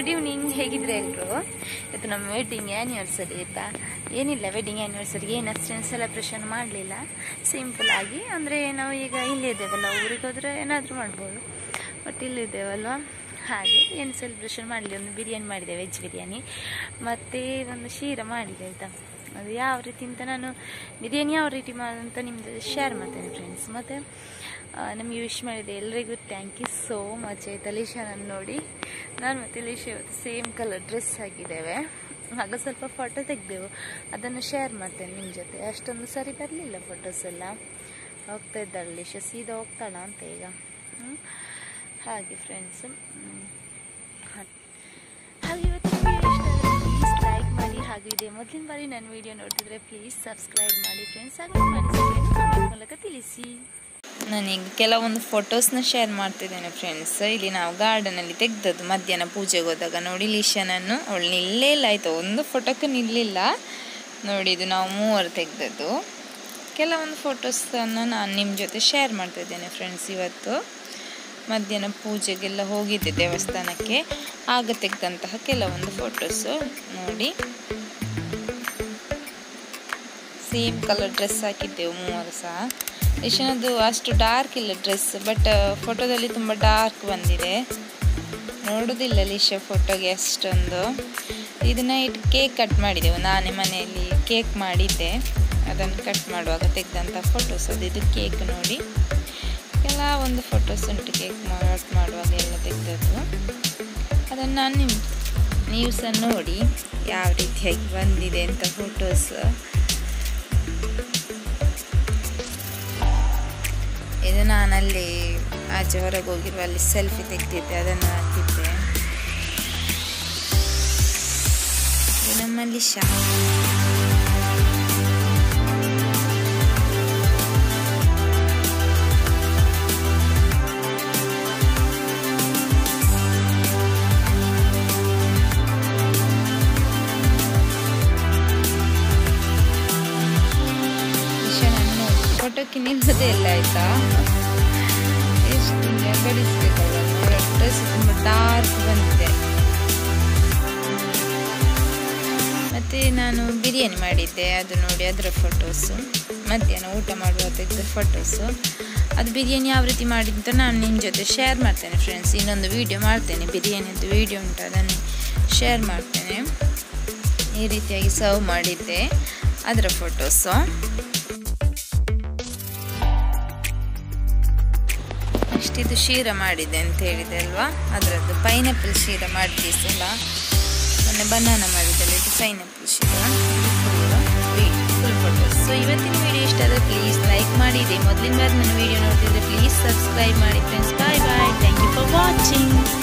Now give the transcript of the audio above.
Good evening ಹೇಗಿದ್ರೆ ಎಲ್ರು ಇವತ್ತು ನಮ್ಮ ವೆಡ್ಡಿಂಗ್ ಆ್ಯನಿವರ್ಸರಿ ಆಯಿತಾ ಏನಿಲ್ಲ ವೆಡ್ಡಿಂಗ್ ಆ್ಯನಿವರ್ಸರಿಗೆ ಏನು ಅಷ್ಟೇನು ಸೆಲೆಬ್ರೇಷನ್ ಮಾಡಲಿಲ್ಲ ಸಿಂಪಲ್ ಆಗಿ ಅಂದರೆ ನಾವು ಈಗ ಇಲ್ಲಿದ್ದೇವಲ್ಲ ಊರಿಗೆ ಹೋದರೆ ಏನಾದರೂ ಮಾಡ್ಬೋದು ಬಟ್ ಇಲ್ಲಿದ್ದೇವಲ್ವ ಹಾಗೆ ಏನು ಸೆಲೆಬ್ರೇಷನ್ ಮಾಡಲಿ ಒಂದು ಬಿರಿಯಾನಿ ಮಾಡಿದೆ ವೆಜ್ ಬಿರಿಯಾನಿ ಮತ್ತು ಒಂದು ಶೀರ ಮಾಡಿದೆ ಆಯಿತಾ ಅದು ಯಾವ ರೀತಿ ಅಂತ ನಾನು ಬಿರಿಯಾನಿ ಯಾವ ರೀತಿ ಮಾಡೋದಂತ ನಿಮ್ಮದು ಶೇರ್ ಮಾಡ್ತೇನೆ ಫ್ರೆಂಡ್ಸ್ ಮತ್ತು ನಮಗೆ ವಿಶ್ ಮಾಡಿದೆ ಎಲ್ಲರಿಗೂ ಥ್ಯಾಂಕ್ ಯು ಸೋ ಮಚ್ ಆಯ್ತು ಲೀಶಾನನ್ನು ನೋಡಿ ನಾನು ಮತ್ತು ಲೀಶಾ ಇವತ್ತು ಸೇಮ್ ಕಲರ್ ಡ್ರೆಸ್ ಹಾಕಿದ್ದೇವೆ ಆಗ ಸ್ವಲ್ಪ ಫೋಟೋ ತೆಗೆದೆವು ಅದನ್ನು ಶೇರ್ ಮಾಡ್ತೇನೆ ನಿಮ್ಮ ಜೊತೆ ಅಷ್ಟೊಂದು ಸರಿ ಬರಲಿಲ್ಲ ಫೋಟೋಸ್ ಎಲ್ಲ ಹೋಗ್ತಾ ಇದ್ದಾಳೆ ಲೀಶಾ ಸೀದಾ ಹೋಗ್ತಾಳ ಅಂತ ಈಗ ಹ್ಮ್. ಹಾಗೆ ಫ್ರೆಂಡ್ಸ್ ಹಾಗೆ ಇವತ್ತು ಪ್ಲೀಸ್ ಲೈಕ್ ಮಾಡಿ ಹಾಗೆ ಇದೆ ಮೊದಲಿನ ಬಾರಿ ನನ್ನ ವಿಡಿಯೋ ನೋಡ್ತಿದ್ರೆ ಪ್ಲೀಸ್ ಸಬ್ಸ್ಕ್ರೈಬ್ ಮಾಡಿ ಫ್ರೆಂಡ್ಸ್ ಹಾಗೆ ನಿಮ್ಮ ಅನಿಸಿಕೆಯನ್ನು comment ಮೂಲಕ ತಿಳಿಸಿ ನಾನೀಗ ಕೆಲವೊಂದು ಫೋಟೋಸ್ನ ಶೇರ್ ಮಾಡ್ತಿದ್ದೇನೆ ಫ್ರೆಂಡ್ಸ್ ಇಲ್ಲಿ ನಾವು ಗಾರ್ಡನಲ್ಲಿ ತೆಗ್ದದ್ದು ಮಧ್ಯಾಹ್ನ ಪೂಜೆಗೆ ಹೋದಾಗ ನೋಡಿ ಲೀಶನನ್ನು ಅವಳು ನಿಲ್ಲೇ ಇಲ್ಲ ಆಯಿತು ಒಂದು ಫೋಟೋಕ್ಕೆ ನಿಲ್ಲಿಲ್ಲ ನೋಡಿ ಇದು ನಾವು ಮೂವರು ತೆಗ್ದದ್ದು ಕೆಲವೊಂದು ಫೋಟೋಸನ್ನು ನಾನು ನಿಮ್ಮ ಜೊತೆ ಶೇರ್ ಮಾಡ್ತಿದ್ದೇನೆ ಫ್ರೆಂಡ್ಸ್ ಇವತ್ತು ಮಧ್ಯಾಹ್ನ ಪೂಜೆಗೆಲ್ಲ ಹೋಗಿದ್ದೆ ದೇವಸ್ಥಾನಕ್ಕೆ ಆಗ ತೆಗೆದಂತಹ ಕೆಲವೊಂದು ಫೋಟೋಸು ನೋಡಿ ಸೇಮ್ ಕಲರ್ ಡ್ರೆಸ್ ಹಾಕಿದ್ದೆವು ಮೂವರು ಸಹ ಯಶನದು ಅಷ್ಟು ಡಾರ್ಕ್ ಇಲ್ಲ ಡ್ರೆಸ್ ಬಟ್ ಫೋಟೋದಲ್ಲಿ ತುಂಬ ಡಾರ್ಕ್ ಬಂದಿದೆ ನೋಡೋದಿಲ್ಲ ಲಿಶಾ ಫೋಟೋಗೆ ಅಷ್ಟೊಂದು ಇದನ್ನ ಇಟ್ಟು ಕೇಕ್ ಕಟ್ ಮಾಡಿದೆವು ನಾನೇ ಮನೆಯಲ್ಲಿ ಕೇಕ್ ಮಾಡಿದ್ದೆ ಅದನ್ನು ಕಟ್ ಮಾಡುವಾಗ ತೆಗೆದಂಥ ಫೋಟೋಸ್ ಅದು ಇದು ಕೇಕ್ ನೋಡಿ ಎಲ್ಲ ಒಂದು ಫೋಟೋಸ್ ಉಂಟು ಕೇಕ್ ಕಟ್ ಮಾಡುವಾಗ ಎಲ್ಲ ತೆಗೆದದ್ದು ಅದನ್ನು ನಾನು ನಿಮ್ಮ ನೀವು ಸಹ ನೋಡಿ ಯಾವ ರೀತಿಯಾಗಿ ಬಂದಿದೆ ಅಂತ ಫೋಟೋಸ್ ಇದು ನಾನಲ್ಲಿ ಆಚೆ ಹೊರಗೆ ಹೋಗಿರುವ ಅಲ್ಲಿ ಸೆಲ್ಫಿ ತೆಗೆದಿದ್ದೆ ಅದನ್ನು ಹಾಕಿದ್ದೆ ಇದು ನಮ್ಮಲ್ಲಿ ಶಾ ಫೋಟೋಕ್ಕೆ ನಿಲ್ಲೋದೇ ಇಲ್ಲ ಆಯ್ತಾ ಎಷ್ಟು ಬೆಳೆಸ್ಬೇಕಲ್ಲ ಡ್ರೆಸ್ ತುಂಬ ಡಾರ್ಕ್ ಬಂದಿದೆ ಮತ್ತು ನಾನು ಬಿರಿಯಾನಿ ಮಾಡಿದ್ದೆ ಅದು ನೋಡಿ ಅದರ ಫೋಟೋಸು ಮಧ್ಯಾಹ್ನ ಊಟ ಮಾಡುವ ತೆಗೆದ ಫೋಟೋಸು ಅದು ಬಿರಿಯಾನಿ ಯಾವ ರೀತಿ ಮಾಡಿದ್ದು ನಾನು ನಿಮ್ಮ ಜೊತೆ ಶೇರ್ ಮಾಡ್ತೇನೆ ಫ್ರೆಂಡ್ಸ್ ಇನ್ನೊಂದು ವೀಡಿಯೋ ಮಾಡ್ತೇನೆ ಬಿರಿಯಾನಿದ್ದು ವೀಡಿಯೋ ಉಂಟು ಅದನ್ನು ಶೇರ್ ಮಾಡ್ತೇನೆ ಈ ರೀತಿಯಾಗಿ ಸರ್ವ್ ಮಾಡಿದ್ದೆ ಅದರ ಫೋಟೋಸು ಅಷ್ಟಿದು ಶೀರ ಮಾಡಿದೆ ಅಂತ ಹೇಳಿದೆ ಅಲ್ವಾ ಅದರದ್ದು ಪೈನಾಪಲ್ ಶೀರ ಮಾಡಿದೆ ಈ ಸಲ ಮೊನ್ನೆ ಬನಾನ ಮಾಡಿದ್ದಲ್ಲ ಇದು pineapple sheera full photos so ಇವತ್ತಿನ ವಿಡಿಯೋ ಇಷ್ಟ ಆದರೆ ಪ್ಲೀಸ್ ಲೈಕ್ ಮಾಡಿ ಇದೆ ಮೊದಲಿನ ಬಾರಿ ನನ್ನ ವಿಡಿಯೋ ನೋಡ್ತಿದ್ರೆ ಪ್ಲೀಸ್ ಸಬ್ಸ್ಕ್ರೈಬ್ ಮಾಡಿ friends bye bye thank you for watching